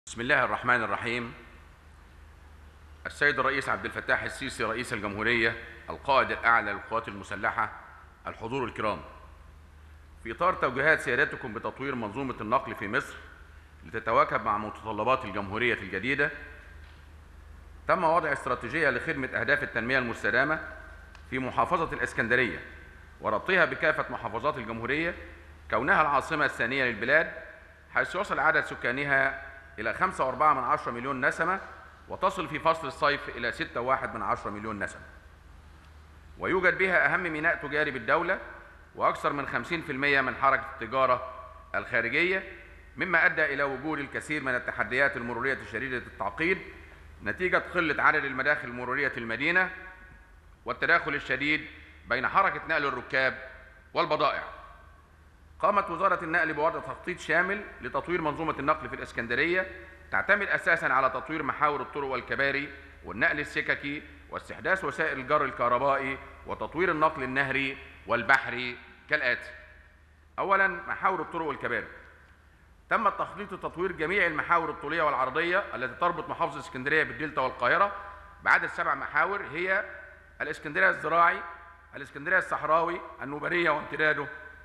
بسم الله الرحمن الرحيم السيد الرئيس عبد الفتاح السيسي رئيس الجمهورية القائد الأعلى للقوات المسلحة الحضور الكرام في إطار توجيهات سيادتكم بتطوير منظومة النقل في مصر لتتواكب مع متطلبات الجمهورية الجديدة تم وضع استراتيجية لخدمة أهداف التنمية المستدامة في محافظة الإسكندرية وربطها بكافة محافظات الجمهورية كونها العاصمة الثانية للبلاد حيث يصل عدد سكانها إلى 5.4 مليون نسمة وتصل في فصل الصيف إلى 6.1 مليون نسمة ويوجد بها أهم ميناء تجاري بالدولة وأكثر من 50% من حركة التجارة الخارجية مما أدى إلى وجود الكثير من التحديات المرورية شديدة التعقيد نتيجة قلة عدد المداخل المرورية في المدينة والتداخل الشديد بين حركة نقل الركاب والبضائع قامت وزارة النقل بوضع تخطيط شامل لتطوير منظومة النقل في الإسكندرية تعتمد أساسا على تطوير محاور الطرق والكباري والنقل السككي واستحداث وسائل الجر الكهربائي وتطوير النقل النهري والبحري كالآتي أولا محاور الطرق والكباري تم التخطيط لتطوير جميع المحاور الطولية والعرضية التي تربط محافظة اسكندرية بالدلتا والقاهرة بعدد سبع محاور هي الاسكندرية الزراعي الاسكندرية الصحراوي النوبرية وامتداده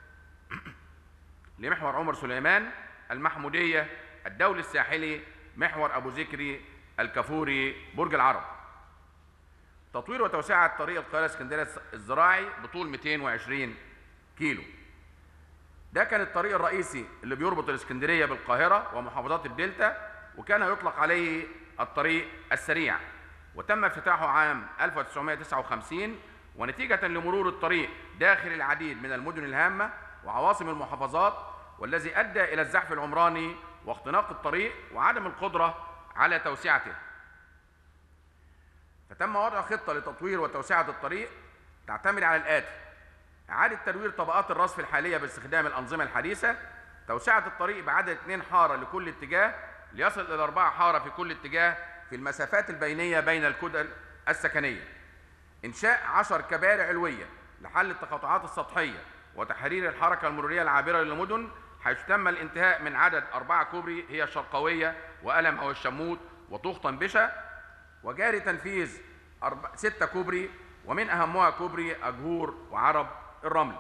لمحور عمر سليمان المحمودية الدولي الساحلي محور أبو ذكري الكافوري برج العرب تطوير وتوسعة طريق القاهرة اسكندرية الزراعي بطول 220 كيلو ده كان الطريق الرئيسي اللي بيربط الاسكندرية بالقاهرة ومحافظات الدلتا وكان يطلق عليه الطريق السريع وتم افتتاحه عام 1959 ونتيجة لمرور الطريق داخل العديد من المدن الهامة وعواصم المحافظات والذي أدى إلى الزحف العمراني واختناق الطريق وعدم القدرة على توسعته فتم وضع خطة لتطوير وتوسعة الطريق تعتمد على الآتي إعادة تدوير طبقات الرصف الحالية باستخدام الأنظمة الحديثة توسعة الطريق بعدد اثنين حارة لكل اتجاه ليصل إلى أربعة حارة في كل اتجاه في المسافات البينية بين الكتل السكنية إنشاء عشر كباري علوية لحل التقاطعات السطحية وتحرير الحركة المرورية العابرة للمدن حيث تم الانتهاء من عدد أربعة كوبري هي الشرقوية وألم أو الشموت وطوخ بشا وجاري تنفيذ أربع ستة كوبري ومن أهمها كوبري أجهور وعرب الرمل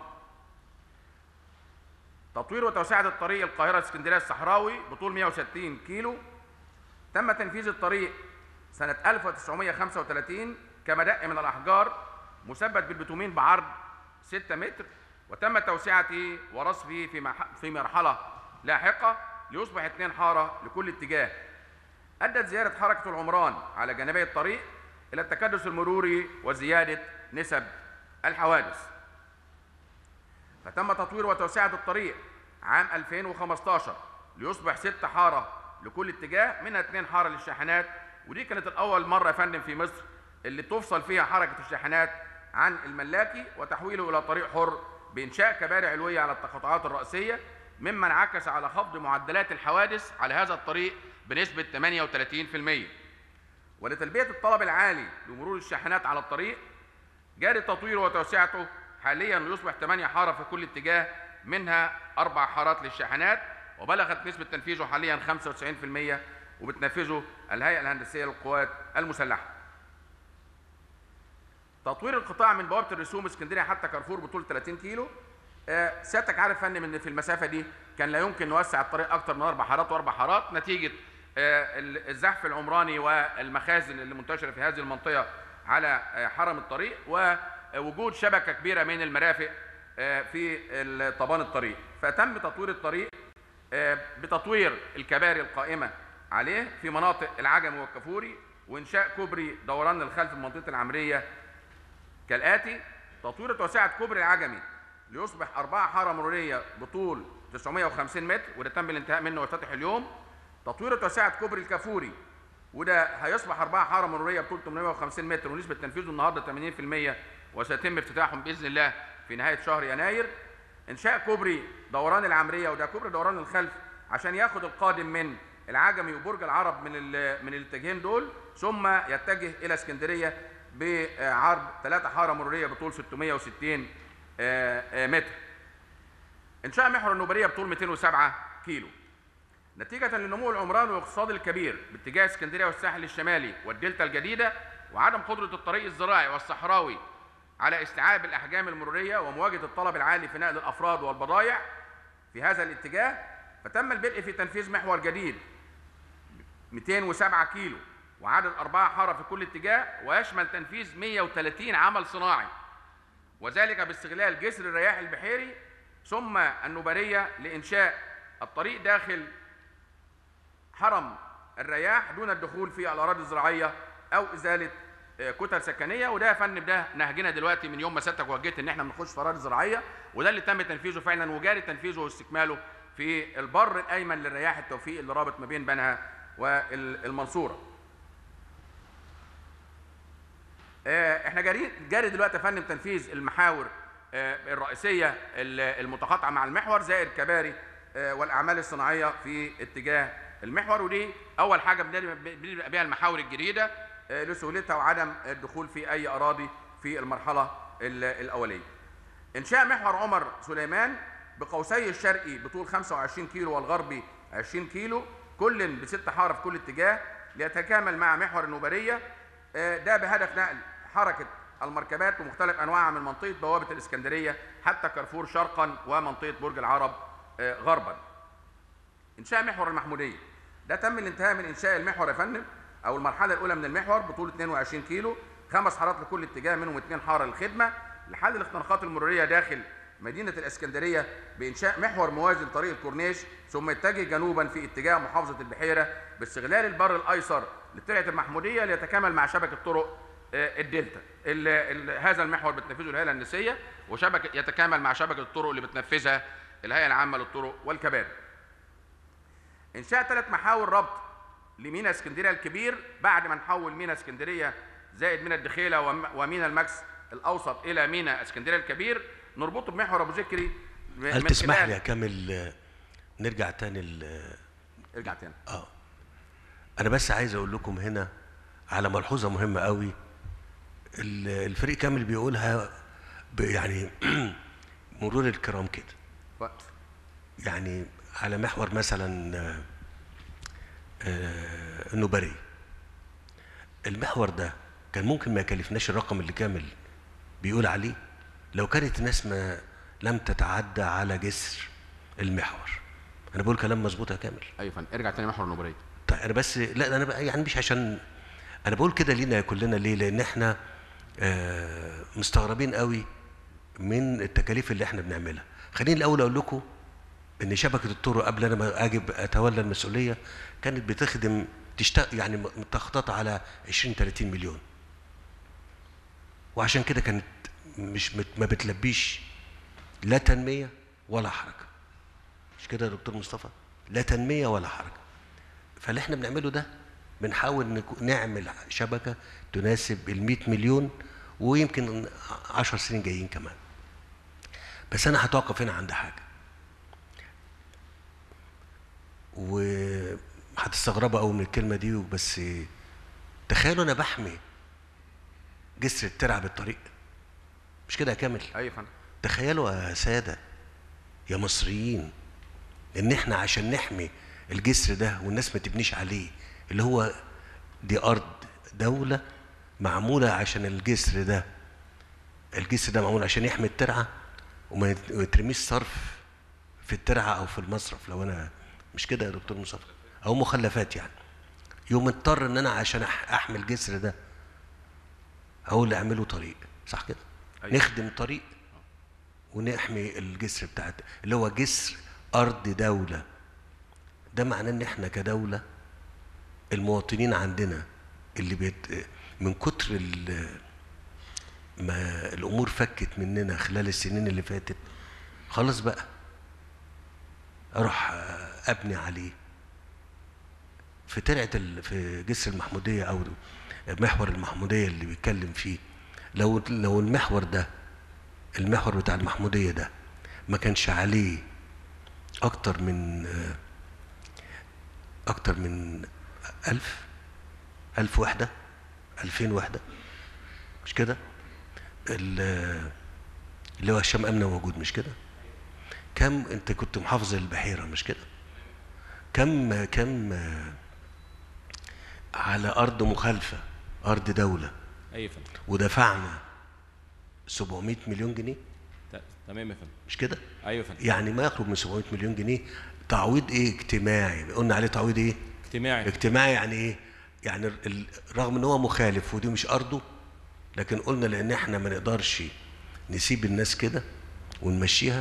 تطوير وتوسعة الطريق القاهرة اسكندرية الصحراوي بطول 160 كيلو تم تنفيذ الطريق سنة 1935 كمدق من الأحجار مثبت بالبتومين بعرض 6 متر وتم توسعته ورصفه في في مرحلة لاحقة ليصبح اثنين حارة لكل اتجاه أدت زيادة حركة العمران على جانبي الطريق إلى التكدس المروري وزيادة نسب الحوادث فتم تطوير وتوسعة الطريق عام 2015 ليصبح ست حارة لكل اتجاه منها اثنين حارة للشاحنات ودي كانت الأول مرة يا فندم في مصر اللي تفصل فيها حركة الشاحنات عن الملاكي وتحويله إلى طريق حر بإنشاء كباري علوية على التقاطعات الرئيسية مما انعكس على خفض معدلات الحوادث على هذا الطريق بنسبة 38% ولتلبية الطلب العالي لمرور الشاحنات على الطريق جاري تطويره وتوسعته حاليا ليصبح 8 حارة في كل اتجاه منها أربع حارات للشاحنات وبلغت نسبة تنفيذه حاليا 95% وبتنفذه الهيئة الهندسية للقوات المسلحة تطوير القطاع من بوابه الرسوم اسكندريه حتى كارفور بطول 30 كيلو آه سيادتك عارف فندم ان في المسافه دي كان لا يمكن نوسع الطريق اكتر من اربع حارات واربع حارات نتيجه آه الزحف العمراني والمخازن اللي منتشره في هذه المنطقه على آه حرم الطريق ووجود شبكه كبيره من المرافق في طبان الطريق فتم تطوير الطريق بتطوير الكباري القائمه عليه في مناطق العجمي والكفوري وانشاء كوبري دوران الخلف في منطقه العمريه كالآتي تطوير وتوسعة كوبري العجمي ليصبح أربعة حارة مرورية بطول 950 متر وده تم الانتهاء منه وافتتح اليوم تطوير وتوسعة كوبري الكافوري وده هيصبح أربعة حارة مرورية بطول 850 متر ونسبة تنفيذه النهارده 80% وسيتم افتتاحهم بإذن الله في نهاية شهر يناير إنشاء كوبري دوران العمرية وده كوبري دوران الخلف عشان ياخد القادم من العجمي وبرج العرب من من الاتجاهين دول ثم يتجه إلى اسكندرية بعرض ثلاثة حارة مرورية بطول 660 متر. إنشاء محور النوبرية بطول 207 كيلو. نتيجة للنمو العمراني والاقتصادي الكبير باتجاه اسكندرية والساحل الشمالي والدلتا الجديدة وعدم قدرة الطريق الزراعي والصحراوي على استيعاب الأحجام المرورية ومواجهة الطلب العالي في نقل الأفراد والبضائع في هذا الاتجاه فتم البدء في تنفيذ محور جديد 207 كيلو وعدد أربعة حارة في كل اتجاه ويشمل تنفيذ 130 عمل صناعي وذلك باستغلال جسر الرياح البحيري ثم النوبرية لإنشاء الطريق داخل حرم الرياح دون الدخول في الأراضي الزراعية أو إزالة آه، كتل سكنية وده يا فندم ده نهجنا دلوقتي من يوم ما سيادتك وجهت إن إحنا بنخش في أراضي زراعية وده اللي تم تنفيذه فعلا وجاري تنفيذه واستكماله في البر الأيمن للرياح التوفيق اللي رابط ما بين بنها والمنصورة. آه، احنا جاري جاري دلوقتي يا فندم تنفيذ المحاور آه، الرئيسيه ال- المتقاطعه مع المحور زائد كباري آه، والاعمال الصناعيه في اتجاه المحور ودي اول حاجه بنبدا بنبدأ بيها المحاور الجديده آه، لسهولتها وعدم الدخول في اي اراضي في المرحله ال- الاوليه. انشاء محور عمر سليمان بقوسي الشرقي بطول 25 كيلو والغربي 20 كيلو كل بست حاره في كل اتجاه ليتكامل مع محور النوبريه آه، ده بهدف نقل حركه المركبات ومختلف انواعها من منطقه بوابه الاسكندريه حتى كارفور شرقا ومنطقه برج العرب آه، غربا. انشاء محور المحموديه ده تم الانتهاء من انشاء المحور يا فندم او المرحله الاولى من المحور بطول 22 كيلو خمس حارات لكل اتجاه منهم اثنين حاره للخدمه لحل الاختناقات المروريه داخل مدينه الاسكندريه بانشاء محور موازي لطريق الكورنيش ثم يتجه جنوبا في اتجاه محافظه البحيره باستغلال البر الايسر لترعه المحموديه ليتكامل مع شبكه طرق آه، الدلتا ال ال هذا المحور بتنفذه الهيئه الهندسيه وشبكه يتكامل مع شبكه الطرق اللي بتنفذها الهيئه العامه للطرق والكباري انشاء ثلاث محاور ربط لمينا اسكندريه الكبير بعد ما نحول مينا اسكندريه زائد مينا الدخيله وم- ومينا الماكس الاوسط الى مينا اسكندريه الكبير نربطه بمحور ابو ذكري م- هل من تسمح خلال- لي اكمل آه، نرجع تاني ال- ارجع تاني اه انا بس عايز اقول لكم هنا على ملحوظه مهمه قوي ال- الفريق كامل بيقولها ب- يعني مرور الكرام كده وقت يعني على محور مثلا آه، آه، النوبري المحور ده كان ممكن ما يكلفناش الرقم اللي كامل بيقول عليه لو كانت الناس ما لم تتعدى على جسر المحور انا بقول كلام مظبوط يا كامل ايوه فندم ارجع تاني محور النوبريه طيب انا بس لا انا بقى يعني مش عشان انا بقول كده لينا كلنا ليه لان احنا آه مستغربين قوي من التكاليف اللي احنا بنعملها خليني الاول اقول لكم ان شبكه الطرق قبل انا ما اجي اتولى المسؤوليه كانت بتخدم تشتغل يعني متخططه على 20 30 مليون وعشان كده كانت مش مت- ما بتلبيش لا تنميه ولا حركه مش كده يا دكتور مصطفى لا تنميه ولا حركه فاللي احنا بنعمله ده بنحاول نكو- نعمل شبكه تناسب ال 100 مليون ويمكن 10 سنين جايين كمان بس انا هتوقف هنا عند حاجه وهتستغربوا قوي من الكلمه دي بس تخيلوا انا بحمي جسر الترع بالطريق مش كده يا كامل ايوه يا فندم تخيلوا يا ساده يا مصريين ان احنا عشان نحمي الجسر ده والناس ما تبنيش عليه اللي هو دي ارض دوله معموله عشان الجسر ده الجسر ده معمول عشان يحمي الترعه وما يت- ما يترميش صرف في الترعه او في المصرف لو انا مش كده يا دكتور مصطفى او مخلفات يعني يوم اضطر ان انا عشان أح- احمي الجسر ده اقول اعمله طريق صح كده أيوة. نخدم طريق ونحمي الجسر بتاعت اللي هو جسر ارض دوله ده معناه ان احنا كدوله المواطنين عندنا اللي بيت من كتر ال- ما الامور فكت مننا خلال السنين اللي فاتت خلاص بقى اروح آه، ابني عليه في ترعه ال- في جسر المحموديه او محور المحموديه اللي بيتكلم فيه لو لو المحور ده المحور بتاع المحموديه ده ما كانش عليه اكتر من آه، اكتر من ألف ألف وحدة ألفين وحدة مش كده ال- اللي هو هشام أمنة موجود مش كده كم أنت كنت محافظ البحيرة مش كده كم كم آه، على ارض مخالفه ارض دوله ايوه يا فندم ودفعنا 700 مليون جنيه ت- تمام يا فندم مش كده ايوه يا فندم يعني ما يقرب من 700 مليون جنيه تعويض ايه اجتماعي قلنا عليه تعويض ايه اجتماعي اجتماعي يعني ايه يعني ال- ال- رغم ان هو مخالف ودي مش ارضه لكن قلنا لان احنا ما نقدرش نسيب الناس كده ونمشيها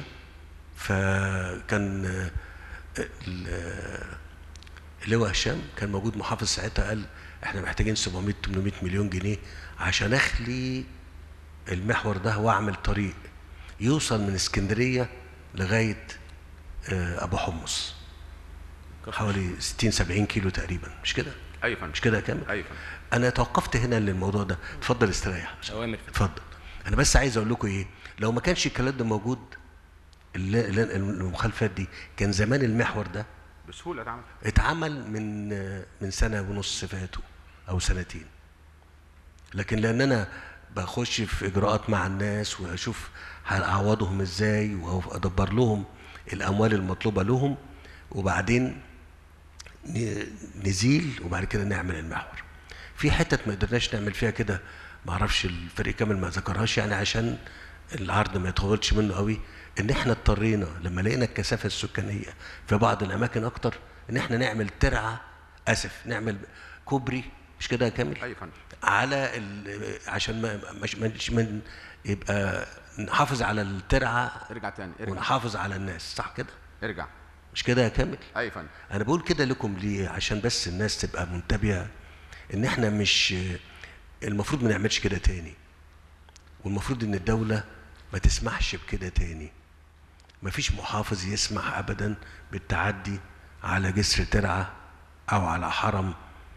فكان آه، ال- آه، اللواء هشام كان موجود محافظ ساعتها قال احنا محتاجين 700 800 مليون جنيه عشان اخلي المحور ده واعمل طريق يوصل من اسكندريه لغايه آه، ابو حمص حوالي 60 70 كيلو تقريبا مش كده ايوه يا فندم مش كده يا كامل ايوه يا فندم انا توقفت هنا للموضوع ده اتفضل استريح اوامر يا فندم. اتفضل انا بس عايز اقول لكم ايه لو ما كانش الكلام ده موجود ال- ال- المخالفات دي كان زمان المحور ده بسهوله اتعمل اتعمل من من سنه ونص فاتوا او سنتين لكن لان انا بخش في اجراءات مع الناس واشوف هعوضهم ازاي وادبر لهم الاموال المطلوبه لهم وبعدين ن- نزيل وبعد كده نعمل المحور في حتت ما قدرناش نعمل فيها كده ما اعرفش الفريق كامل ما ذكرهاش يعني عشان العرض ما يطولش منه قوي ان احنا اضطرينا لما لقينا الكثافه السكانيه في بعض الاماكن اكتر ان احنا نعمل ترعه اسف نعمل كوبري مش كده يا كامل ايوه يا فندم على ال- عشان ما مش مش من يبقى نحافظ على الترعه ارجع تاني ارجع ونحافظ على الناس صح كده ارجع مش كده يا كامل ايوه يا فندم انا بقول كده لكم ليه عشان بس الناس تبقى منتبهه ان احنا مش المفروض ما نعملش كده تاني والمفروض ان الدوله ما تسمحش بكده تاني مفيش محافظ يسمح ابدا بالتعدي على جسر ترعه او على حرم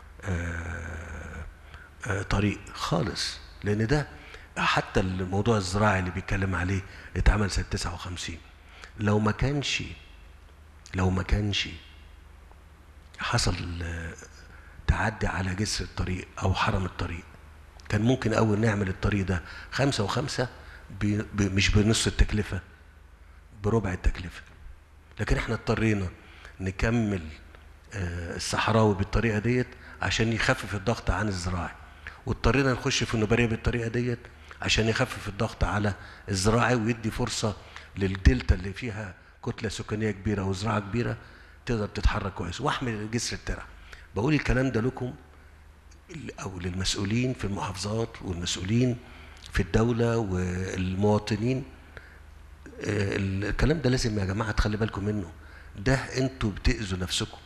آه، آه، طريق خالص لان ده حتى الموضوع الزراعي اللي بيتكلم عليه اتعمل سنه 59 لو ما كانش لو ما كانش حصل آه، تعدي على جسر الطريق او حرم الطريق كان ممكن اول نعمل الطريق ده خمسة وخمسة ب- ب- مش بنص التكلفة بربع التكلفة لكن احنا اضطرينا نكمل آه، الصحراوي بالطريقة ديت عشان يخفف الضغط عن الزراعي واضطرينا نخش في النوبارية بالطريقة ديت عشان يخفف الضغط على الزراعي ويدي فرصة للدلتا اللي فيها كتلة سكانية كبيرة وزراعة كبيرة تقدر تتحرك كويس واحمل جسر الترع بقول الكلام ده لكم او للمسؤولين في المحافظات والمسؤولين في الدوله والمواطنين آه، الكلام ده لازم يا جماعه تخلي بالكم منه ده انتوا بتاذوا نفسكم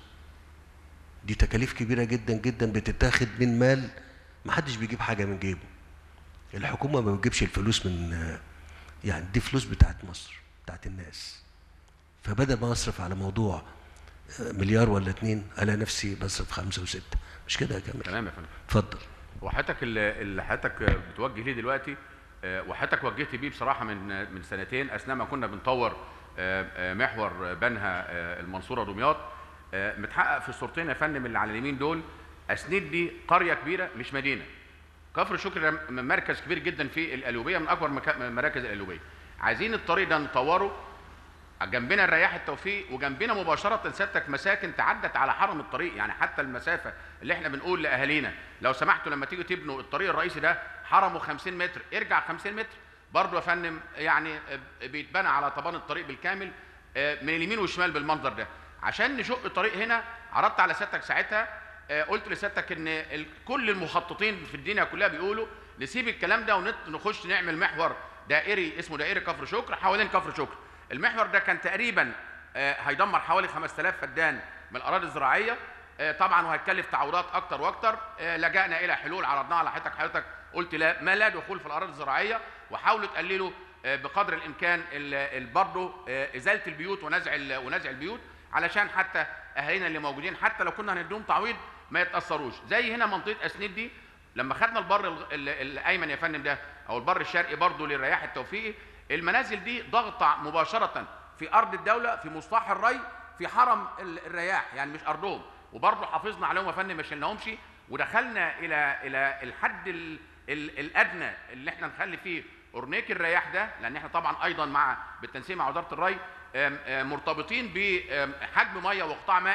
دي تكاليف كبيره جدا جدا بتتاخد من مال ما حدش بيجيب حاجه من جيبه الحكومه ما بتجيبش الفلوس من آه، يعني دي فلوس بتاعت مصر بتاعت الناس فبدل ما اصرف على موضوع آه، مليار ولا اتنين الاقي نفسي بصرف خمسه وسته مش كده يا كامل تمام يا فندم اتفضل وحضرتك اللي اللي حضرتك بتوجه ليه دلوقتي آه، وحضرتك وجهت بيه بصراحه من من سنتين اثناء ما كنا بنطور آه، آه، محور بنها آه، المنصوره دمياط آه، متحقق في الصورتين يا فندم اللي على اليمين دول اسند لي قريه كبيره مش مدينه كفر شكري ده م- مركز كبير جدا في القلوبيه من اكبر مكا- مراكز القلوبيه عايزين الطريق ده نطوره جنبنا الرياح التوفيق وجنبنا مباشرة سيادتك مساكن تعدت على حرم الطريق يعني حتى المسافة اللي احنا بنقول لأهالينا لو سمحتوا لما تيجوا تبنوا الطريق الرئيسي ده حرمه 50 متر ارجع 50 متر برضه يا فندم يعني آه، بيتبنى على طبان الطريق بالكامل آه، من اليمين والشمال بالمنظر ده عشان نشق الطريق هنا عرضت على سيادتك ساعتها آه، قلت لسيادتك ان ال- كل المخططين في الدنيا كلها بيقولوا نسيب الكلام ده ونخش نعمل محور دائري اسمه دائري كفر شكر حوالين كفر شكر المحور ده كان تقريبا آه، هيدمر حوالي 5000 فدان من الاراضي الزراعيه آه، طبعا وهيكلف تعويضات اكتر واكتر آه، لجأنا الى حلول عرضناها على حضرتك حضرتك قلت لا ما لا دخول في الاراضي الزراعيه وحاولوا تقللوا آه، بقدر الامكان ال- ال- برضه آه، ازاله البيوت ونزع ال- ونزع البيوت علشان حتى اهالينا اللي موجودين حتى لو كنا هنديهم تعويض ما يتاثروش زي هنا منطقه اسند دي لما خدنا البر ال- ال- الايمن يا فندم ده او البر الشرقي برضه للرياح التوفيقي المنازل دي ضغط مباشره في ارض الدوله في مصطلح الري في حرم ال- الرياح يعني مش ارضهم وبرضه حافظنا عليهم يا فندم ما شلناهمش ودخلنا الى الى الحد ال ال الادنى اللي احنا نخلي فيه اورنيك الرياح ده لان احنا طبعا ايضا مع بالتنسيق مع وزاره الري آم، آم، مرتبطين بحجم ميه وقطاع مائي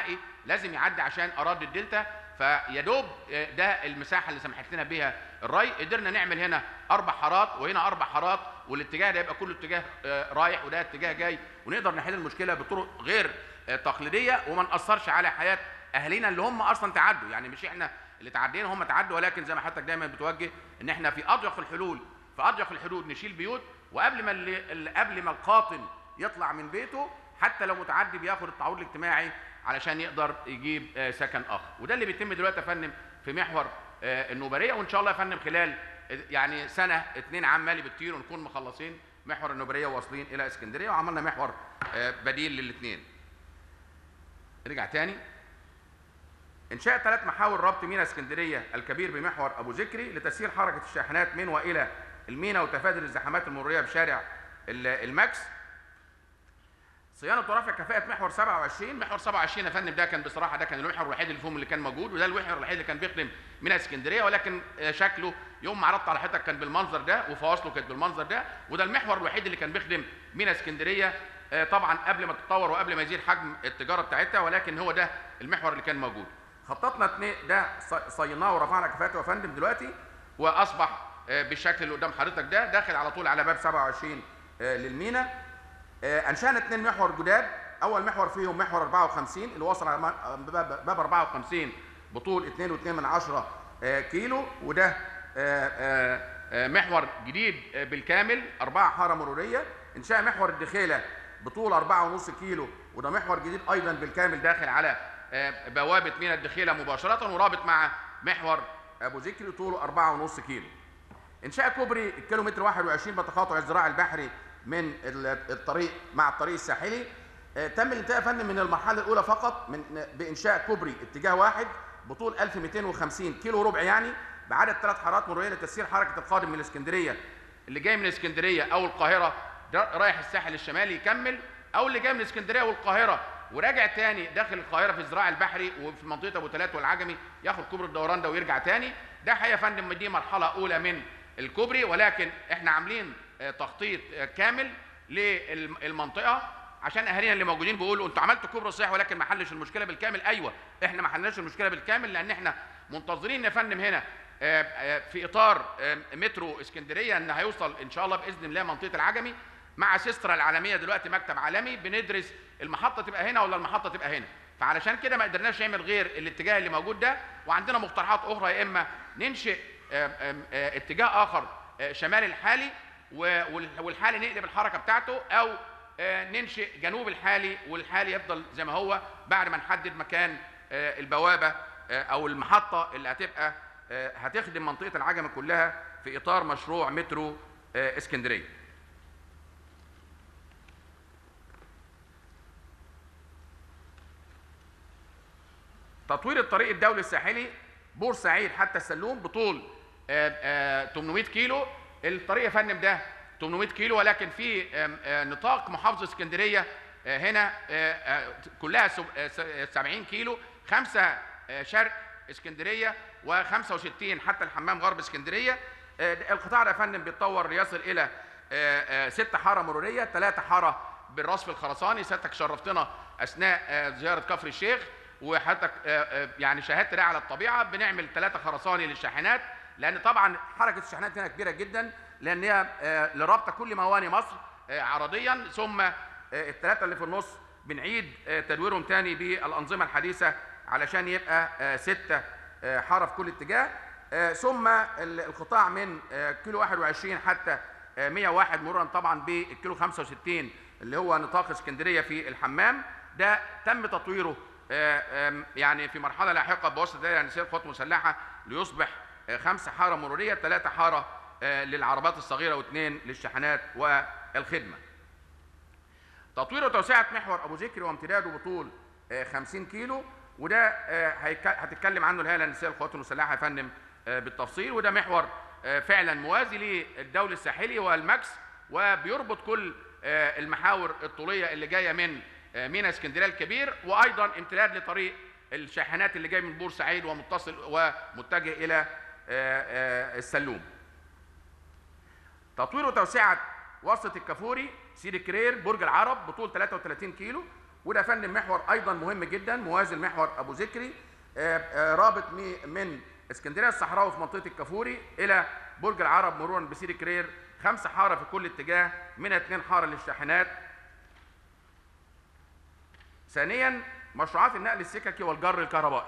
لازم يعدي عشان اراضي الدلتا فيا دوب آه، ده المساحه اللي سمحت لنا بيها الري قدرنا نعمل هنا اربع حارات وهنا اربع حارات والاتجاه ده يبقى كله اتجاه آه، رايح وده اتجاه جاي ونقدر نحل المشكله بطرق غير آه، تقليديه وما ناثرش على حياه اهالينا اللي هم اصلا تعدوا يعني مش احنا اللي تعدينا هم تعدوا ولكن زي ما حضرتك دايما بتوجه ان احنا في اضيق الحلول في اضيق الحدود نشيل بيوت وقبل ما اللي اللي- قبل ما القاطن يطلع من بيته حتى لو متعدي بياخد التعويض الاجتماعي علشان يقدر يجيب آه، سكن اخر وده اللي بيتم دلوقتي يا فندم في محور آه، النوبريه وان شاء الله يا فندم خلال آه، يعني سنه اتنين عام مالي بكتير ونكون مخلصين محور النوبريه وواصلين الى اسكندريه وعملنا محور آه، بديل للاثنين رجع تاني انشاء ثلاث محاور ربط ميناء اسكندريه الكبير بمحور ابو ذكري لتسهيل حركه الشاحنات من والى الميناء وتفادي الازدحامات المروريه بشارع ال- الماكس صيانه ورفع كفاءه محور 27 محور 27 يا فندم ده كان بصراحه ده كان المحور الوحيد اللي فيهم اللي كان موجود وده المحور الوحيد اللي كان بيخدم ميناء اسكندريه ولكن آه، شكله يوم ما عرضت على حضرتك كان بالمنظر ده وفواصله كانت بالمنظر ده وده المحور الوحيد اللي كان بيخدم ميناء اسكندريه آه، طبعا قبل ما تتطور وقبل ما يزيد حجم التجاره بتاعتها ولكن هو ده المحور اللي كان موجود خططنا اتنين ده ص- صيناه ورفعنا كفاءته يا فندم دلوقتي واصبح آه، بالشكل اللي قدام حضرتك ده داخل على طول على باب 27 آه، للمينا آه، انشانا اثنين محور جداد اول محور فيهم محور 54 اللي وصل على م- باب باب 54 بطول 2.2 من 10 آه، كيلو وده آه، آه، آه، محور جديد آه، بالكامل أربعة حارة مرورية إنشاء محور الدخيلة بطول 4.5 كيلو وده محور جديد أيضا بالكامل داخل على آه، بوابة ميناء الدخيلة مباشرة ورابط مع محور أبو ذكري طوله 4.5 كيلو انشاء كوبري الكيلومتر 21 بتقاطع الزراعي البحري من ال- الطريق مع الطريق الساحلي آه، تم الانتهاء يا فندم من المرحله الاولى فقط من بانشاء كوبري اتجاه واحد بطول 1250 كيلو ربع يعني بعدد ثلاث حارات مروريه لتسهيل حركه القادم من الاسكندريه اللي جاي من اسكندريه او القاهره ده رايح الساحل الشمالي يكمل او اللي جاي من اسكندريه والقاهره وراجع تاني داخل القاهره في الزراعي البحري وفي منطقه ابو تلات والعجمي ياخد كوبري الدوران ده ويرجع تاني ده حقيقه يا فندم دي مرحله اولى من الكوبري ولكن احنا عاملين آه، تخطيط آه، كامل للمنطقه عشان اهالينا اللي موجودين بيقولوا انتوا عملتوا كوبري صحيح ولكن ما حلش المشكله بالكامل ايوه احنا ما حلناش المشكله بالكامل لان احنا منتظرين يا فندم هنا آه، آه، في اطار آه، مترو اسكندريه ان هيوصل ان شاء الله باذن الله منطقه العجمي مع سيسترا العالميه دلوقتي مكتب عالمي بندرس المحطه تبقى هنا ولا المحطه تبقى هنا فعلشان كده ما قدرناش نعمل غير الاتجاه اللي موجود ده وعندنا مقترحات اخرى يا اما ننشئ آم، آم، آه، اتجاه اخر آه، شمال الحالي و- وال- والحالي نقلب الحركه بتاعته او آه، ننشئ جنوب الحالي والحالي يفضل زي ما هو بعد ما نحدد مكان آه، البوابه آه، او المحطه اللي هتبقى آه، هتخدم منطقه العجمه كلها في اطار مشروع مترو آه، اسكندريه تطوير الطريق الدولي الساحلي بورسعيد حتى السلوم بطول آه، آه، 800 كيلو الطريق يا فندم ده 800 كيلو ولكن في آم، آه، نطاق محافظه اسكندريه آه، هنا آه، آه، كلها سب- آه، س- آه، 70 كيلو خمسه آه، شرق اسكندريه و65 حتى الحمام غرب اسكندريه آه، ده- القطاع ده يا فندم بيتطور ليصل الى آه، آه، ست حاره مروريه ثلاثه حاره بالرصف الخرساني سيادتك شرفتنا اثناء آه، زياره كفر الشيخ وحضرتك آه، آه، يعني شاهدت ده على الطبيعه بنعمل ثلاثه خرساني للشاحنات لان طبعا حركه الشاحنات هنا كبيره جدا لان هي آه، لربط كل مواني مصر آه، عرضيا ثم آه، الثلاثه اللي في النص بنعيد آه، تدويرهم تاني بالانظمه الحديثه علشان يبقى آه، سته آه، حاره في كل اتجاه آه، ثم ال- القطاع من آه، كيلو 21 حتى آه، 101 مرورا طبعا بالكيلو 65 اللي هو نطاق اسكندريه في الحمام ده تم تطويره آه، آم، يعني في مرحله لاحقه بواسطه دائره النساء القوات المسلحه ليصبح آه، خمسه حاره مروريه ثلاثه حاره آه، للعربات الصغيره واثنين للشحنات والخدمه. تطوير وتوسعه محور ابو ذكري وامتداده بطول آه، 50 كيلو وده آه، هيك- هتتكلم عنه الهيئه النسائيه للقوات المسلحه يا فندم آه، بالتفصيل وده محور آه، فعلا موازي للدولي الساحلي والماكس وبيربط كل آه، المحاور الطوليه اللي جايه من آه، ميناء اسكندريه الكبير وايضا امتداد لطريق الشاحنات اللي جاي من بورسعيد ومتصل ومتجه الى آه، آه، السلوم. تطوير وتوسعه وسط الكافوري سيدي كرير برج العرب بطول 33 كيلو وده فن محور ايضا مهم جدا موازي المحور ابو ذكري آه، آه، رابط مي- من اسكندريه الصحراوي في منطقه الكافوري الى برج العرب مرورا بسيري كرير خمسه حاره في كل اتجاه منها اثنين حاره للشاحنات ثانيا مشروعات النقل السككي والجر الكهربائي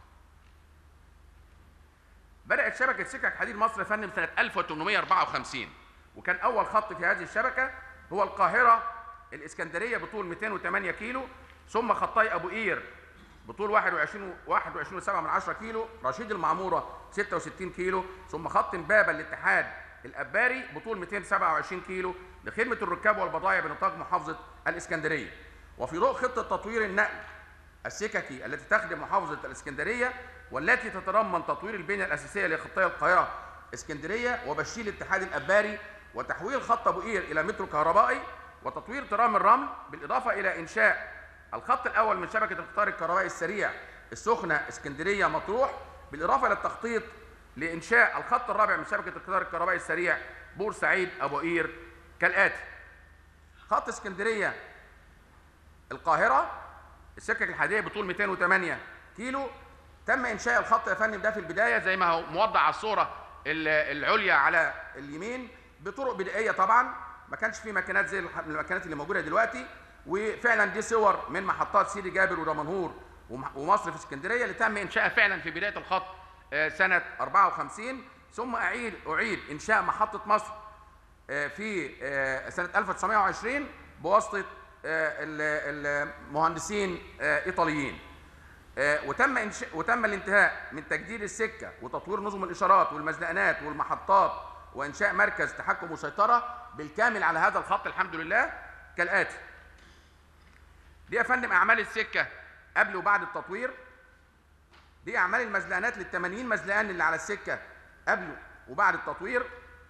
بدأت شبكة سكك حديد مصر يا فندم سنة 1854 وكان أول خط في هذه الشبكة هو القاهرة الإسكندرية بطول 208 كيلو ثم خطي أبو قير بطول 21 21 7 من 10 كيلو رشيد المعمورة 66 كيلو ثم خط امبابة الاتحاد الأباري بطول 227 كيلو لخدمة الركاب والبضائع بنطاق محافظة الإسكندرية وفي ضوء خطة تطوير النقل السككي التي تخدم محافظة الإسكندرية والتي تتضمن تطوير البنية الأساسية لخطي القاهرة اسكندرية وبشيل الاتحاد الأباري وتحويل خط أبو قير إلى مترو كهربائي وتطوير ترام الرمل بالإضافة إلى إنشاء الخط الأول من شبكة القطار الكهربائي السريع السخنة اسكندرية مطروح بالإضافة إلى التخطيط لإنشاء الخط الرابع من شبكة القطار الكهربائي السريع بورسعيد أبو قير كالآتي خط اسكندرية القاهرة السكك الحديدية بطول 208 كيلو تم إنشاء الخط يا فندم ده في البداية زي ما هو موضع على الصورة ال- العليا على اليمين بطرق بدائية طبعا ما كانش في ماكينات زي الح- الماكينات اللي موجودة دلوقتي وفعلا دي صور من محطات سيدي جابر ودمنهور وم- ومصر في اسكندرية اللي تم إنشائها فعلا في بداية الخط آه، سنة 54 ثم أعيد أعيد إنشاء محطة مصر آه، في آه، سنة 1920 بواسطة آه، ال- المهندسين آه، إيطاليين آه، وتم إنشاء وتم الانتهاء من تجديد السكة وتطوير نظم الإشارات والمزنقنات والمحطات وإنشاء مركز تحكم وسيطرة بالكامل على هذا الخط الحمد لله كالآتي دي يا فندم أعمال السكة قبل وبعد التطوير دي أعمال المزلقانات لل 80 مزلقان اللي على السكة قبل وبعد التطوير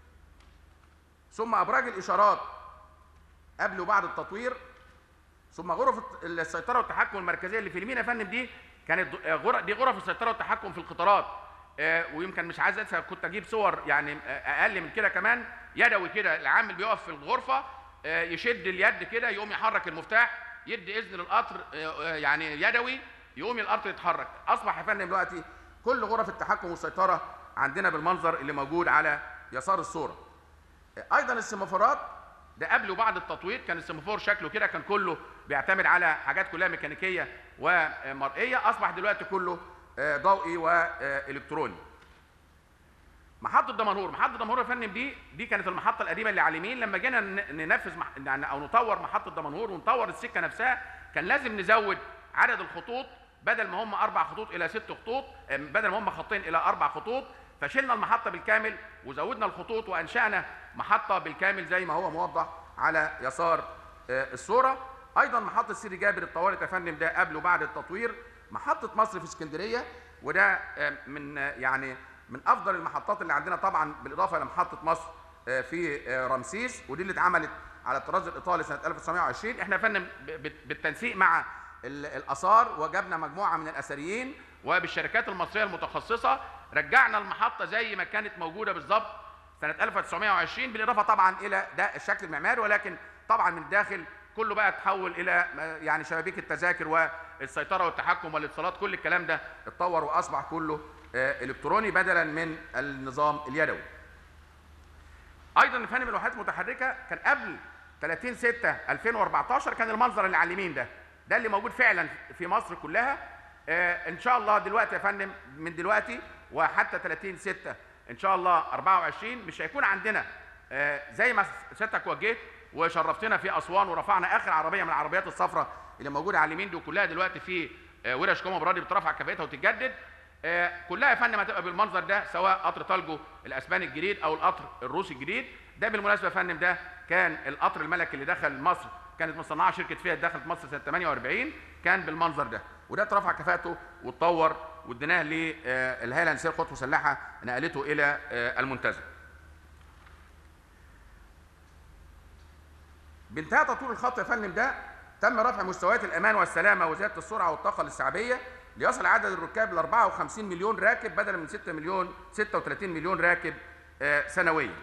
ثم ابراج الاشارات قبل وبعد التطوير ثم غرف الت- السيطره والتحكم المركزيه اللي في اليمين يا فندم دي كانت ض- آه، غرف دي غرف السيطره والتحكم في القطارات آه، ويمكن مش عايز انسى كنت اجيب صور يعني آه، اقل من كده كمان يدوي كده العامل بيقف في الغرفه آه، يشد اليد كده يقوم يحرك المفتاح يدي اذن للقطر آه، آه، يعني يدوي يقوم القطر يتحرك اصبح يا فندم دلوقتي كل غرف التحكم والسيطره عندنا بالمنظر اللي موجود على يسار الصوره ايضا السيمافورات ده قبل وبعد التطوير كان السيمافور شكله كده كان كله بيعتمد على حاجات كلها ميكانيكيه ومرئيه اصبح دلوقتي كله آه، ضوئي والكتروني محطة دمنهور، محطة دمنهور يا فندم دي دي كانت المحطة القديمة اللي على اليمين لما جينا ن- ننفذ مح... يعني او نطور محطة دمنهور ونطور السكة نفسها كان لازم نزود عدد الخطوط بدل ما هم اربع خطوط الى ست خطوط أم، بدل ما هم خطين الى اربع خطوط فشلنا المحطة بالكامل وزودنا الخطوط وانشأنا محطة بالكامل زي ما هو موضح على يسار آه، الصورة ايضا محطة سيدي جابر اتطورت يا فندم ده قبل وبعد التطوير محطة مصر في اسكندرية وده آه، من آه، يعني من افضل المحطات اللي عندنا طبعا بالاضافه لمحطه مصر آه، في آه، رمسيس ودي اللي اتعملت على الطراز الايطالي سنه 1920 احنا يا فندم ب- ب- بالتنسيق مع ال- الاثار وجبنا مجموعه من الاثريين وبالشركات المصريه المتخصصه رجعنا المحطه زي ما كانت موجوده بالظبط سنه 1920 بالاضافه طبعا الى ده الشكل المعماري ولكن طبعا من الداخل كله بقى تحول الى آه، يعني شبابيك التذاكر والسيطره والتحكم والاتصالات كل الكلام ده اتطور واصبح كله آه، الكتروني بدلا من النظام اليدوي. ايضا يا فندم الوحدات المتحركه كان قبل 30 6 2014 كان المنظر اللي على اليمين ده ده اللي موجود فعلا في مصر كلها آه ان شاء الله دلوقتي يا فندم من دلوقتي وحتى 30 6 ان شاء الله 24 مش هيكون عندنا آه زي ما سيادتك وجهت وشرفتنا في اسوان ورفعنا اخر عربيه من العربيات الصفراء اللي موجوده على اليمين دي وكلها دلوقتي في آه ورش كوما برادي بترفع كفاءتها وتتجدد آه، كلها يا فندم هتبقى بالمنظر ده سواء قطر تالجو الاسباني الجديد او القطر الروسي الجديد ده بالمناسبه يا فندم ده كان القطر الملكي اللي دخل مصر كانت مصنعه شركه فيات دخلت مصر سنه 48 كان بالمنظر ده وده اترفع كفاءته واتطور واديناه للهيئه الهندسيه للقوات المسلحه نقلته الى آه، المنتزه. بانتهاء تطوير الخط يا فندم ده تم رفع مستويات الامان والسلامه وزياده السرعه والطاقه الاستيعابيه ليصل عدد الركاب ل 54 مليون راكب بدلا من 6 مليون 36 مليون راكب آه، سنويا.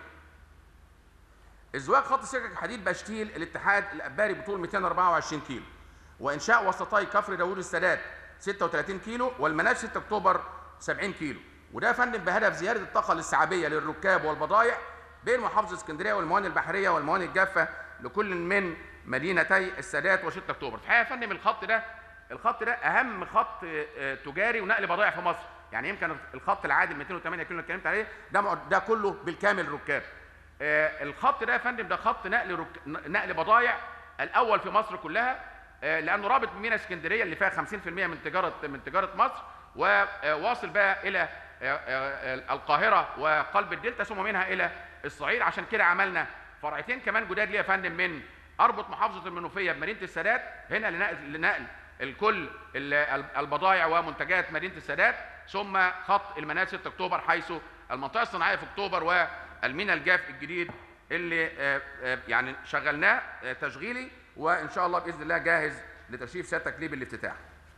ازواج خط سكك حديد بشتيل الاتحاد الاباري بطول 224 كيلو. وانشاء وسطي كفر داوود السادات 36 كيلو والمناش 6 اكتوبر 70 كيلو وده يا فندم بهدف زياده الطاقه الاستيعابيه للركاب والبضائع بين محافظه اسكندريه والموانئ البحريه والموانئ الجافه لكل من مدينتي السادات و6 اكتوبر الحقيقه يا فندم الخط ده الخط ده اهم خط آه، تجاري ونقل بضائع في مصر يعني يمكن الخط العادي 208 كيلو اللي اتكلمت عليه ده مع- ده كله بالكامل ركاب آه، الخط ده يا فندم ده خط نقل رك... نقل بضائع الاول في مصر كلها آه، لانه رابط ميناء اسكندريه اللي فيها 50% من تجاره من تجاره مصر وواصل بقى الى آه، آه، القاهره وقلب الدلتا ثم منها الى الصعيد عشان كده عملنا فرعتين كمان جداد ليه يا فندم من اربط محافظه المنوفيه بمدينه السادات هنا لنقل لنقل الكل ال- البضائع ومنتجات مدينه السادات ثم خط المنال 6 اكتوبر حيث المنطقه الصناعيه في اكتوبر والميناء الجاف الجديد اللي آه، آه، يعني شغلناه آه، تشغيلي وان شاء الله باذن الله جاهز لتشريف سيادتك ليه بالافتتاح.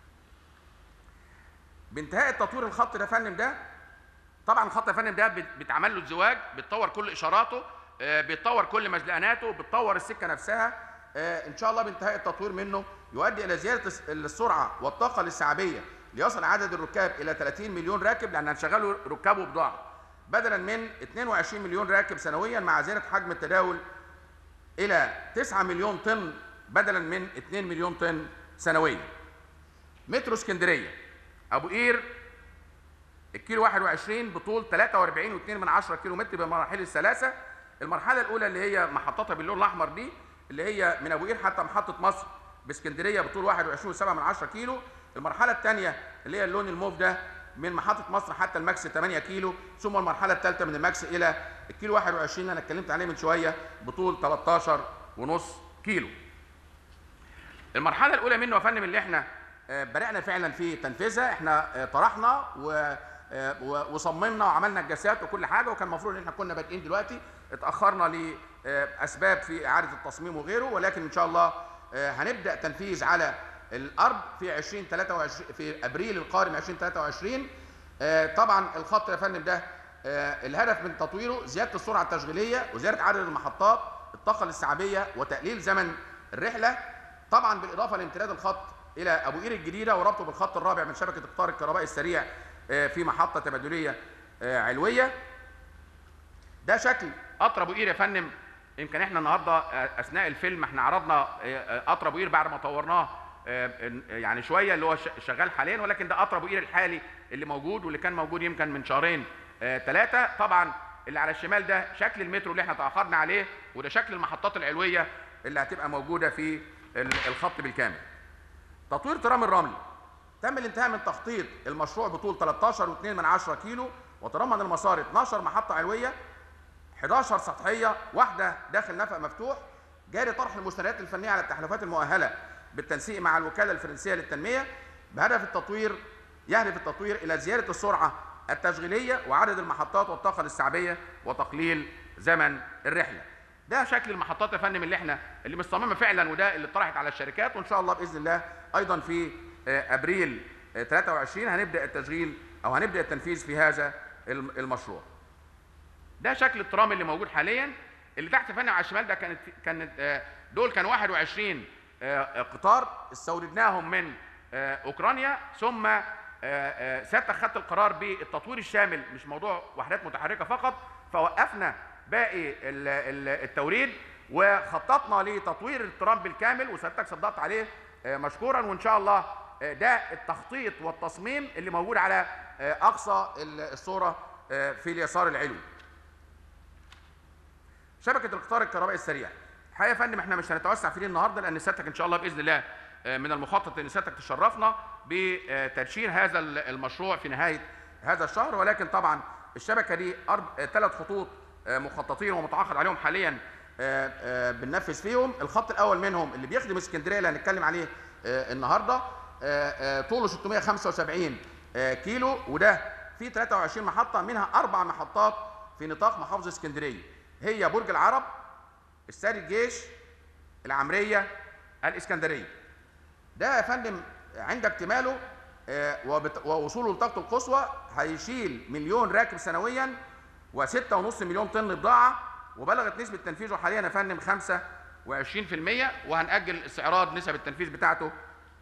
بانتهاء التطوير الخط ده يا فندم ده طبعا الخط يا فندم ده بت- بيتعمل له ازدواج بتطور كل اشاراته آه، بيتطور كل مزلقاناته بتطور السكه نفسها آه، ان شاء الله بانتهاء التطوير منه يؤدي الى زياده الس- السرعه والطاقه الاستيعابيه ليصل عدد الركاب الى 30 مليون راكب لان هنشغله ركاب وبضاعه بدلا من 22 مليون راكب سنويا مع زياده حجم التداول الى 9 مليون طن بدلا من 2 مليون طن سنويا مترو اسكندريه ابو قير الكيلو 21 بطول 43.2 من 10 كيلو متر بمراحل الثلاثه المرحله الاولى اللي هي محطتها باللون الاحمر دي اللي هي من ابو قير حتى محطه مصر باسكندريه بطول 21.7 من 10 كيلو المرحله الثانيه اللي هي اللون الموف ده من محطه مصر حتى الماكس 8 كيلو ثم المرحله الثالثه من الماكس الى الكيلو 21 اللي انا اتكلمت عليه من شويه بطول 13.5 كيلو المرحله الاولى منه يا فندم اللي احنا آه، بدانا فعلا في تنفيذها احنا آه، طرحنا و آه، و- وصممنا وعملنا الجسات وكل حاجه وكان المفروض ان احنا كنا بادئين دلوقتي اتاخرنا لاسباب في اعاده التصميم وغيره ولكن ان شاء الله آه، هنبدا تنفيذ على الارض في 2023 في ابريل القادم 2023 آه، طبعا الخط يا فندم ده آه، الهدف من تطويره زياده السرعه التشغيليه وزياده عدد المحطات الطاقه الاستيعابيه وتقليل زمن الرحله طبعا بالاضافه لامتداد الخط الى ابو قير الجديده وربطه بالخط الرابع من شبكه قطار الكهرباء السريع آه، في محطه تبادليه آه، علويه ده شكل قطر ابو قير يا فندم يمكن احنا النهارده آه، اثناء الفيلم احنا عرضنا آه، آه، قطر ابو قير بعد ما طورناه آه، إن- يعني شويه اللي هو ش- شغال حاليا ولكن ده قطر ابو قير الحالي اللي موجود واللي كان موجود يمكن من شهرين ثلاثه طبعا اللي على الشمال ده شكل المترو اللي احنا تاخرنا عليه وده شكل المحطات العلويه اللي هتبقى موجوده في ال- الخط بالكامل تطوير ترام الرملي تم الانتهاء من تخطيط المشروع بطول 13.2 من 10 كيلو وتضمن المسار 12 محطة علوية 11 سطحية واحدة داخل نفق مفتوح جاري طرح المستندات الفنية على التحالفات المؤهلة بالتنسيق مع الوكالة الفرنسية للتنمية بهدف التطوير يهدف التطوير إلى زيادة السرعة التشغيلية وعدد المحطات والطاقة الاستيعابية وتقليل زمن الرحلة ده شكل المحطات يا فندم اللي احنا اللي مصممه فعلا وده اللي اتطرحت على الشركات وان شاء الله باذن الله ايضا في آه، ابريل آه، 23 هنبدا التشغيل او هنبدا التنفيذ في هذا الم- المشروع. ده شكل الترام اللي موجود حاليا اللي تحت فندم على الشمال ده كانت كانت آه، دول كانوا 21 آه، قطار استوردناهم من آه، اوكرانيا ثم آه، آه، سيادتك خدت القرار بالتطوير الشامل مش موضوع وحدات متحركه فقط فوقفنا باقي ال- ال- التوريد وخططنا لتطوير الترام بالكامل وسيادتك صدقت عليه آه، مشكورا وان شاء الله آه، ده التخطيط والتصميم اللي موجود على آه، اقصى ال- الصوره آه، في اليسار العلوي شبكه القطار الكهربائي السريع الحقيقه يا فندم احنا مش هنتوسع فيه النهارده لان سيادتك ان شاء الله باذن الله آه، من المخطط ان سيادتك تشرفنا بتدشين هذا ال- المشروع في نهايه هذا الشهر ولكن طبعا الشبكه دي ثلاث خطوط آه، مخططين ومتعاقد عليهم حاليا آه، آه، بننفذ فيهم الخط الاول منهم اللي بيخدم اسكندريه اللي هنتكلم عليه آه، النهارده آه، آه، طوله 675 آه، كيلو وده فيه 23 محطه منها اربع محطات في نطاق محافظه اسكندريه هي برج العرب استاد الجيش العمريه الاسكندريه ده يا فندم عند اكتماله آه، وبت- ووصوله لطاقته القصوى هيشيل مليون راكب سنويا وستة ونص مليون طن بضاعة وبلغت نسبة تنفيذه حاليا يا فندم 25% وهنأجل استعراض نسب التنفيذ بتاعته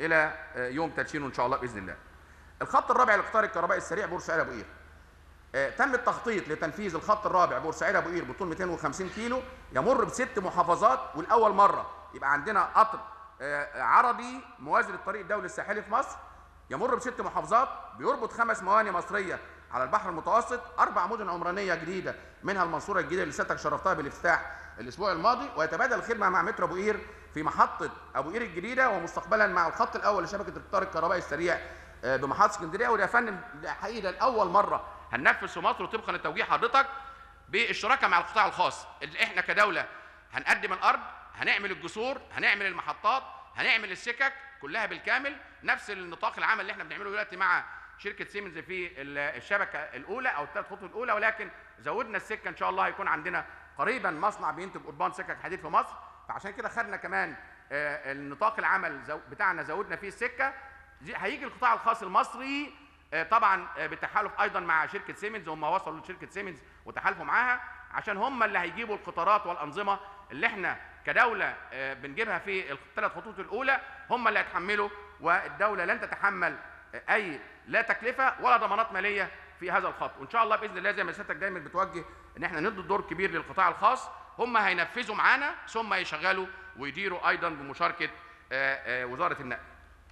الى آه، يوم تدشينه ان شاء الله باذن الله. الخط الرابع للقطار الكهربائي السريع بورسعيد ابو قير. آه، تم التخطيط لتنفيذ الخط الرابع بورسعيد ابو قير بطول 250 كيلو يمر بست محافظات والاول مره يبقى عندنا قطر آه، عربي موازي للطريق الدولي الساحلي في مصر يمر بست محافظات بيربط خمس موانئ مصريه على البحر المتوسط اربع مدن عمرانيه جديده منها المنصوره الجديده اللي سيادتك شرفتها بالافتتاح الاسبوع الماضي ويتبادل الخدمه مع مترو ابو قير في محطه ابو قير الجديده ومستقبلا مع الخط الاول لشبكه القطار الكهربائي السريع آه، بمحطه اسكندريه وده يا فندم ده حقيقه ده لاول مره هننفذ في مصر طبقا لتوجيه حضرتك بالشراكه مع القطاع الخاص اللي احنا كدوله هنقدم الارض هنعمل الجسور هنعمل المحطات هنعمل السكك كلها بالكامل نفس النطاق العمل اللي احنا بنعمله دلوقتي مع شركه سيمنز في ال- الشبكه الاولى او الثلاث خطوط الاولى ولكن زودنا السكه ان شاء الله هيكون عندنا قريبا مصنع بينتج قضبان سكك حديد في مصر فعشان كده خدنا كمان آه، النطاق العمل زو- بتاعنا زودنا فيه السكه زي- هيجي القطاع الخاص المصري آه، طبعا آه، بالتحالف ايضا مع شركه سيمنز هم وصلوا لشركه سيمنز وتحالفوا معاها عشان هم اللي هيجيبوا القطارات والانظمه اللي احنا كدوله آه، بنجيبها في الثلاث خطوط الاولى هم اللي هيتحملوا والدوله لن تتحمل آه، اي لا تكلفه ولا ضمانات ماليه في هذا الخط وان شاء الله باذن الله زي ما سيادتك دايما بتوجه ان احنا ندي دور كبير للقطاع الخاص هم هينفذوا معانا ثم يشغلوا ويديروا ايضا بمشاركه آه، آه، وزاره النقل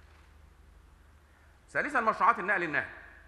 ثالثا مشروعات النقل النهري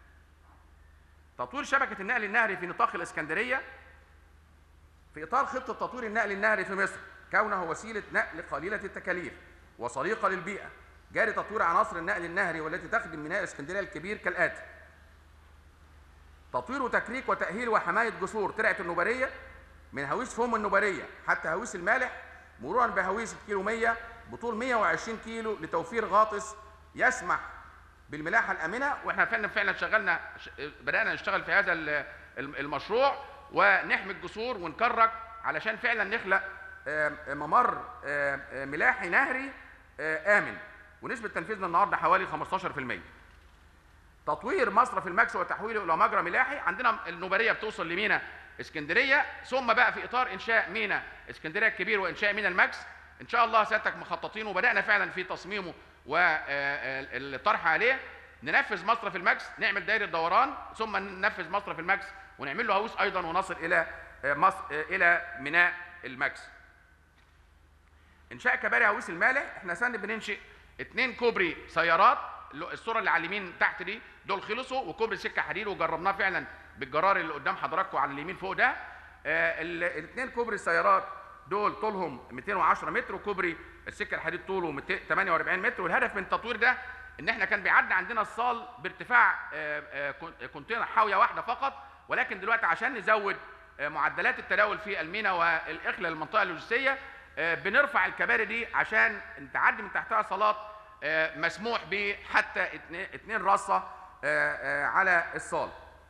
تطوير شبكة النقل النهري في نطاق الإسكندرية في إطار خطة تطوير النقل النهري في مصر كونه وسيلة نقل قليلة التكاليف وصديقة للبيئة جاري تطوير عناصر النقل النهري والتي تخدم ميناء اسكندرية الكبير كالآتي تطوير وتكريك وتأهيل وحماية جسور ترعة النوبرية من هويس فوم النوبرية حتى هويس المالح مرورا بهويس الكيلو 100 بطول 120 كيلو لتوفير غاطس يسمح بالملاحه الامنه واحنا فعلا فعلا شغلنا ش- بدانا نشتغل في هذا ال- الم- المشروع ونحمي الجسور ونكرك علشان فعلا نخلق آم، ممر آم، آم، ملاحي نهري آه، امن ونسبه تنفيذنا النهارده حوالي 15% تطوير مصرف المكس وتحويله الى مجرى ملاحي عندنا النوبريه بتوصل لمينا اسكندريه ثم بقى في اطار انشاء مينا اسكندريه الكبير وانشاء مينا المكس ان شاء الله سيادتك مخططين وبدانا فعلا في تصميمه والطرح عليه ننفذ مصرف المكس نعمل دايره دوران ثم ننفذ مصرف المكس ونعمل له هوس ايضا ونصل الى آه، مصر آه، الى ميناء المكس انشاء كباري هويس المالح احنا سنة بننشئ اتنين كوبري سيارات اللي- الصوره اللي على اليمين تحت دي دول خلصوا وكوبري سكه حديد وجربناه فعلا بالجرار اللي قدام حضراتكم على اليمين فوق ده آه الاثنين كوبري السيارات دول طولهم 210 متر وكوبري السكه الحديد طوله 248 متر والهدف من التطوير ده ان احنا كان بيعدي عندنا الصال بارتفاع آه، آه، كون- كونتينر حاويه واحده فقط ولكن دلوقتي عشان نزود آه، معدلات التداول في المينا والاخلاء للمنطقه اللوجستيه آه، بنرفع الكباري دي عشان تعدي من تحتها صالات آه، مسموح به حتى اتنين- اتنين رصه آه، آه، على الصال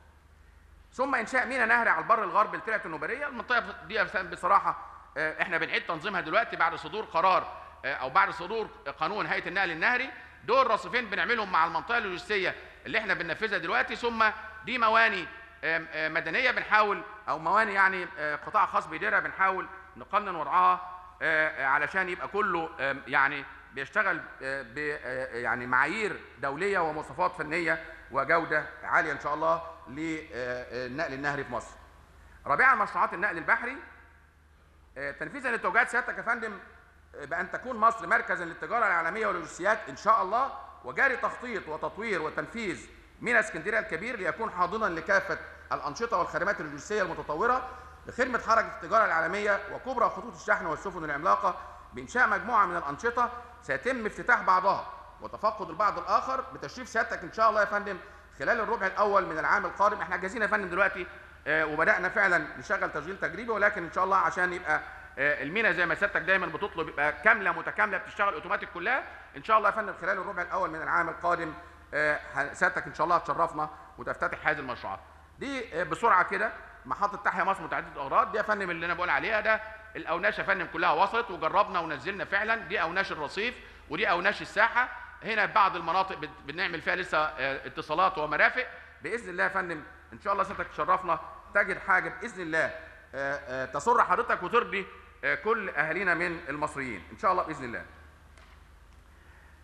ثم انشاء ميناء نهري على البر الغربي لترعه النوبريه المنطقه دي بصراحه آه، احنا بنعيد تنظيمها دلوقتي بعد صدور قرار آه، او بعد صدور قانون هيئه النقل النهري دول رصيفين بنعملهم مع المنطقه اللوجستيه اللي احنا بننفذها دلوقتي ثم دي مواني آم، آه، مدنيه بنحاول او مواني يعني آه، قطاع خاص بيديرها بنحاول نقنن وضعها آه، آه، علشان يبقى كله آم، يعني بيشتغل آه، ب آه، يعني معايير دوليه ومواصفات فنيه وجوده عاليه ان شاء الله للنقل النهري في مصر. رابعا مشروعات النقل البحري آه، تنفيذا لتوجيهات سيادتك يا فندم آه، بان تكون مصر مركزا للتجاره العالميه واللوجستيات ان شاء الله وجاري تخطيط وتطوير وتنفيذ ميناء اسكندريه الكبير ليكون حاضنا لكافه الانشطه والخدمات اللوجستيه المتطوره لخدمه حركه التجاره العالميه وكبرى خطوط الشحن والسفن العملاقه بانشاء مجموعه من الانشطه سيتم افتتاح بعضها وتفقد البعض الاخر بتشريف سيادتك ان شاء الله يا فندم خلال الربع الاول من العام القادم احنا جاهزين يا فندم دلوقتي آه، وبدانا فعلا نشغل تشغيل تجريبي ولكن ان شاء الله عشان يبقى آه، المينا زي ما سيادتك دايما بتطلب يبقى كامله متكامله بتشتغل اوتوماتيك كلها ان شاء الله يا فندم خلال الربع الاول من العام القادم آه، ه- سيادتك ان شاء الله هتشرفنا وتفتتح هذه المشروعات دي آه، بسرعه كده محطه تحيا مصر متعدده الاغراض دي يا فندم اللي انا بقول عليها ده الاوناش يا فندم كلها وصلت وجربنا ونزلنا فعلا دي اوناش الرصيف ودي اوناش الساحه هنا بعض المناطق بت- بنعمل فيها لسه آه، اتصالات ومرافق باذن الله يا فندم ان شاء الله سيادتك تشرفنا تجد حاجه باذن الله آه، آه، تسر حضرتك وترضي آه، كل اهالينا من المصريين ان شاء الله باذن الله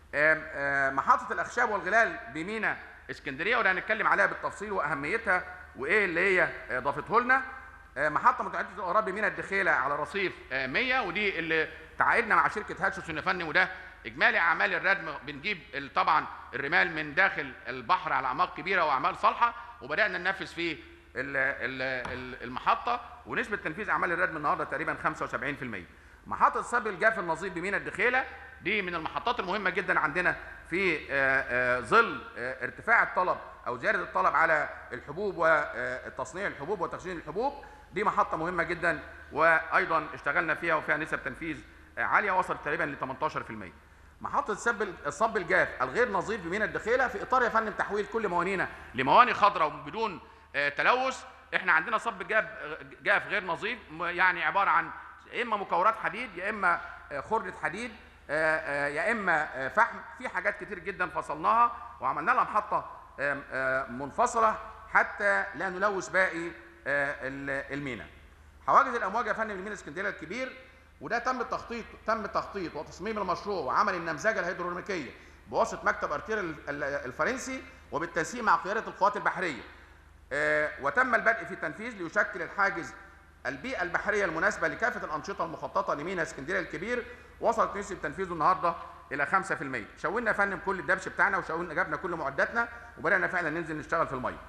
آم، آم، محطة الأخشاب والغلال بمينا اسكندرية وده هنتكلم عليها بالتفصيل وأهميتها وإيه اللي هي آه، ضافته لنا آه، محطة متعددة الأغراض بمينا الدخيلة على رصيف آه، 100 ودي اللي تعاقدنا مع شركة هاتشوس فني وده إجمالي أعمال الردم بنجيب ال- طبعا الرمال من داخل البحر على أعماق كبيرة وأعمال صالحة وبدأنا ننفذ فيه ال- ال- ال- المحطة ونسبة تنفيذ أعمال الردم النهاردة تقريبا 75% محطة سب الجاف النظيف بمينا الدخيلة دي من المحطات المهمة جدا عندنا في آه، آه، ظل آه، ارتفاع الطلب أو زيادة الطلب على الحبوب وتصنيع الحبوب وتخزين الحبوب دي محطة مهمة جدا وأيضا اشتغلنا فيها وفيها نسب تنفيذ آه، عالية وصلت تقريبا ل 18% محطة السب الصب الجاف الغير نظيف بمينا الدخيلة في إطار يا فندم تحويل كل موانينا لمواني خضراء وبدون آه، تلوث احنا عندنا صب جاف جاف غير نظيف م- يعني عبارة عن يا اما مكورات حديد يا اما آه، خردة حديد آه، آه، يا اما آه، فحم في حاجات كتير جدا فصلناها وعملنا لها محطة آم، آه، منفصلة حتى لا نلوث باقي آه، ال- المينا حواجز الامواج يا فندم لمينا اسكندريه الكبير وده تم التخطيط تم تخطيط وتصميم المشروع وعمل النمذجه الهيدرونيكيه بواسطه مكتب ارتير ال- ال- الفرنسي وبالتنسيق مع قياده القوات البحريه آه، وتم البدء في التنفيذ ليشكل الحاجز البيئة البحرية المناسبة لكافة الأنشطة المخططة لميناء اسكندرية الكبير وصلت نسبة تنفيذه النهاردة إلى 5% شوينا يا فندم كل الدبش بتاعنا وشوينا جبنا كل معداتنا وبدأنا فعلا ننزل نشتغل في المية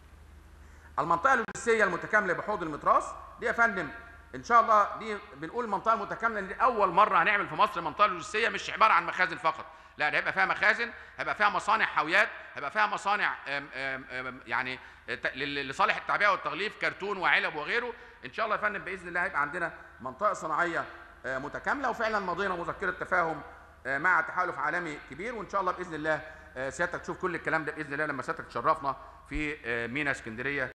المنطقة اللوجستية المتكاملة بحوض المتراس دي يا فندم إن شاء الله دي بنقول المنطقة المتكاملة إن دي أول مرة هنعمل في مصر منطقة لوجستية مش عبارة عن مخازن فقط لا ده هيبقى فيها مخازن هيبقى فيها مصانع حاويات هيبقى فيها مصانع آم، آم، آم، يعني ت- لل- لصالح التعبئة والتغليف كرتون وعلب وغيره إن شاء الله يا فندم بإذن الله هيبقى عندنا منطقة صناعية آه، متكاملة وفعلا مضينا مذكرة تفاهم آه، مع تحالف عالمي كبير وإن شاء الله بإذن الله آه، سيادتك تشوف كل الكلام ده بإذن الله لما سيادتك تشرفنا في آه، ميناء اسكندرية